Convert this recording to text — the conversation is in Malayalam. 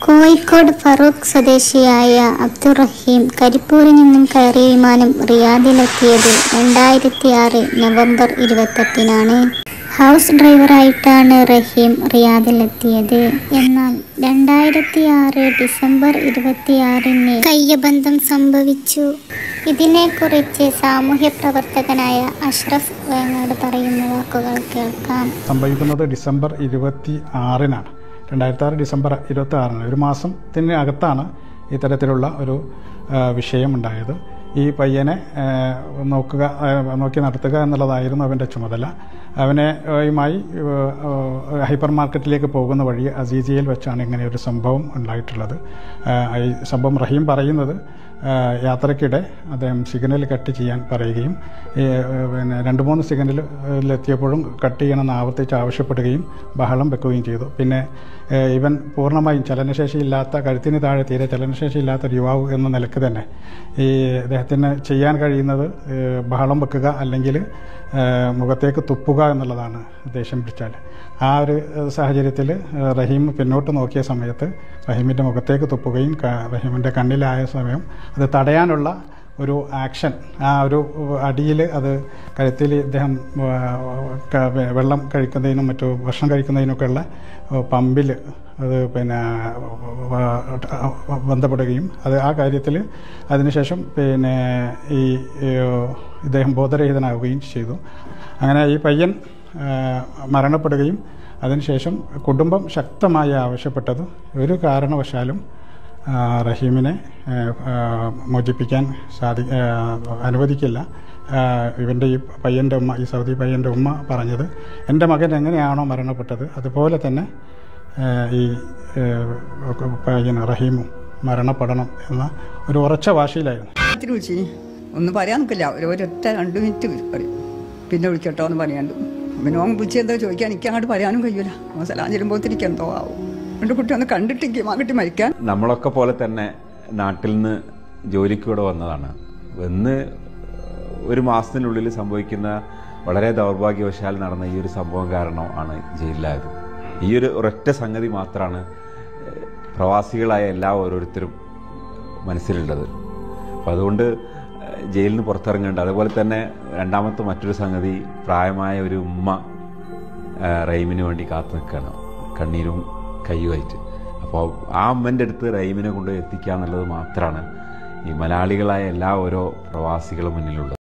കോഴിക്കോട് ഫറൂഖ് സ്വദേശിയായ അബ്ദുറഹീം കരിപ്പൂരിൽ നിന്നും കയറിയ വിമാനം റിയാദിലെത്തിയത് രണ്ടായിരത്തി ആറ് നവംബർ ഇരുപത്തെട്ടിനാണ് ഹൗസ് ഡ്രൈവറായിട്ടാണ് റഹീം റിയാദിലെത്തിയത് എന്നാൽ രണ്ടായിരത്തി ആറ് ഡിസംബർ ഇരുപത്തിയാറിന് കയ്യബന്ധം സംഭവിച്ചു ഇതിനെക്കുറിച്ച് സാമൂഹ്യ പ്രവർത്തകനായ അഷ്റഫ് വേങ്ങാട് പറയുന്ന വാക്കുകൾ കേൾക്കാം സംഭവിക്കുന്നത് ഡിസംബർ ഇരുപത്തി ആറിനാണ് രണ്ടായിരത്തി ആറ് ഡിസംബർ ഇരുപത്തി ആറിന് ഒരു മാസത്തിന് അകത്താണ് ഇത്തരത്തിലുള്ള ഒരു ആ, വിഷയമുണ്ടായത് ഈ പയ്യനെ ആ, നോക്കുക ആ, നോക്കി നടത്തുക എന്നുള്ളതായിരുന്നു അവൻ്റെ ചുമതല അവനെ ആ, യുമായി ആ, ഹൈപ്പർ മാർക്കറ്റിലേക്ക് പോകുന്ന വഴി അസീസിയയിൽ വെച്ചാണ് ഇങ്ങനെ ഒരു സംഭവം ഉണ്ടായിട്ടുള്ളത് ആ, ഈ സംഭവം റഹീം പറയുന്നത് ആ, യാത്രക്കിടെ അദ്ദേഹം സിഗ്നൽ കട്ട് ചെയ്യാൻ പറയുകയും ഈ, ആ, പിന്നെ രണ്ട് മൂന്ന് സിഗ്നലിലെത്തിയപ്പോഴും കട്ട് ചെയ്യണമെന്ന് ആവർത്തിച്ച് ആവശ്യപ്പെടുകയും ബഹളം വെക്കുകയും ചെയ്തു പിന്നെ ആ, ഇവൻ പൂർണ്ണമായും ചലനശേഷിയില്ലാത്ത കഴുത്തിന് താഴെ തീരെ ചലനശേഷിയില്ലാത്ത ഒരു യുവാവ് എന്ന നിലക്ക് തന്നെ ഈ അദ്ദേഹത്തിന് ചെയ്യാൻ കഴിയുന്നത് ആ, ബഹളം വെക്കുക അല്ലെങ്കിൽ ആ, മുഖത്തേക്ക് തുപ്പുക എന്നുള്ളതാണ് ദേഷ്യം പിടിച്ചാൽ ആ ഒരു സാഹചര്യത്തിൽ റഹീം പിന്നോട്ട് നോക്കിയ സമയത്ത് റഹീമിൻ്റെ മുഖത്തേക്ക് തുപ്പുകയും ക- റഹീമിൻ്റെ കണ്ണിലായ സമയം അത് തടയാനുള്ള ഒരു ആക്ഷൻ ആ ഒരു അടിയിൽ അത് കഴുത്തിൽ ഇദ്ദേഹം ആ, ക- വെള്ളം കഴിക്കുന്നതിനും മറ്റു ഭക്ഷണം കഴിക്കുന്നതിനൊക്കെയുള്ള പമ്പിൽ അത് പിന്നെ ബന്ധപ്പെടുകയും അത് ആ കാര്യത്തിൽ അതിനുശേഷം പിന്നെ ഈ ഈ, ഇദ്ദേഹം ബോധരഹിതനാവുകയും ചെയ്തു അങ്ങനെ ഈ പയ്യൻ ആ, മരണപ്പെടുകയും അതിനുശേഷം കുടുംബം ശക്തമായി ആവശ്യപ്പെട്ടത് ഒരു കാരണവശാലും ആ, റഹീമിനെ ആ, ആ, മോചിപ്പിക്കാൻ സാധി ആ, അനുവദിക്കില്ല ആ, ഇവൻ്റെ ഈ പയ്യൻ്റെ ഉമ്മ ഈ സൗദി പയ്യൻ്റെ ഉമ്മ പറഞ്ഞത് എൻ്റെ മകൻ എങ്ങനെയാണോ മരണപ്പെട്ടത് അതുപോലെ തന്നെ ആ, ഈ ആ, പയ്യൻ റഹീമും മരണപ്പെടണം എന്ന ഒരു ഉറച്ച വാശിയിലായിരുന്നു ഇത്തിരി വിളിച്ചു ഒന്നും പറയാൻ നിൽക്കില്ല ഒരു ഒരൊറ്റ രണ്ട് മിനിറ്റ് പറയും പിന്നെ വിളിക്കട്ടോ എന്ന് പറയാണ്ട് പിന്നെ ഓൻ വിളിച്ച് എന്താ ചോദിക്കാൻ എനിക്ക് അങ്ങോട്ട് പറയാനും കഴിയൂല ഓൻ സലാം ചെല്ലുമ്പോഴത്തേക്ക് എന്തോ ആവും എൻ്റെ കുട്ടി ഒന്ന് കണ്ടിട്ടിരിക്കും ആ കുട്ടി മരിക്കാൻ നമ്മളൊക്കെ പോലെ തന്നെ നാട്ടിൽ നിന്ന് ജോലിക്ക് ഇവിടെ വന്നതാണ് വന്ന് ഒരു മാസത്തിനുള്ളിൽ സംഭവിക്കുന്ന വളരെ ദൗർഭാഗ്യവശാൽ നടന്ന ഈ ഒരു സംഭവം കാരണം ആണ് ജയിലിലായത് ഈ ഒരു ഒരൊറ്റ സംഗതി മാത്രമാണ് ഏഹ്, പ്രവാസികളായ എല്ലാ ഓരോരുത്തരും മനസ്സിലുള്ളത് അപ്പം അതുകൊണ്ട് ഏഹ്, ജയിലിൽ നിന്ന് പുറത്തിറങ്ങേണ്ട അതുപോലെ തന്നെ രണ്ടാമത്തെ മറ്റൊരു സംഗതി പ്രായമായ ഒരു ഉമ്മ ഏഹ്, റഹീമിന് വേണ്ടി കാത്തു നിൽക്കുകയാണ് കണ്ണീരും കയ്യുമായിട്ട് അപ്പോൾ ആ അമ്മൻ്റെ അടുത്ത് റഹീമിനെ കൊണ്ട് എത്തിക്കുക എന്നുള്ളത് മാത്രമാണ് ഈ മലയാളികളായ എല്ലാ ഓരോ പ്രവാസികളും മുന്നിലുള്ളത്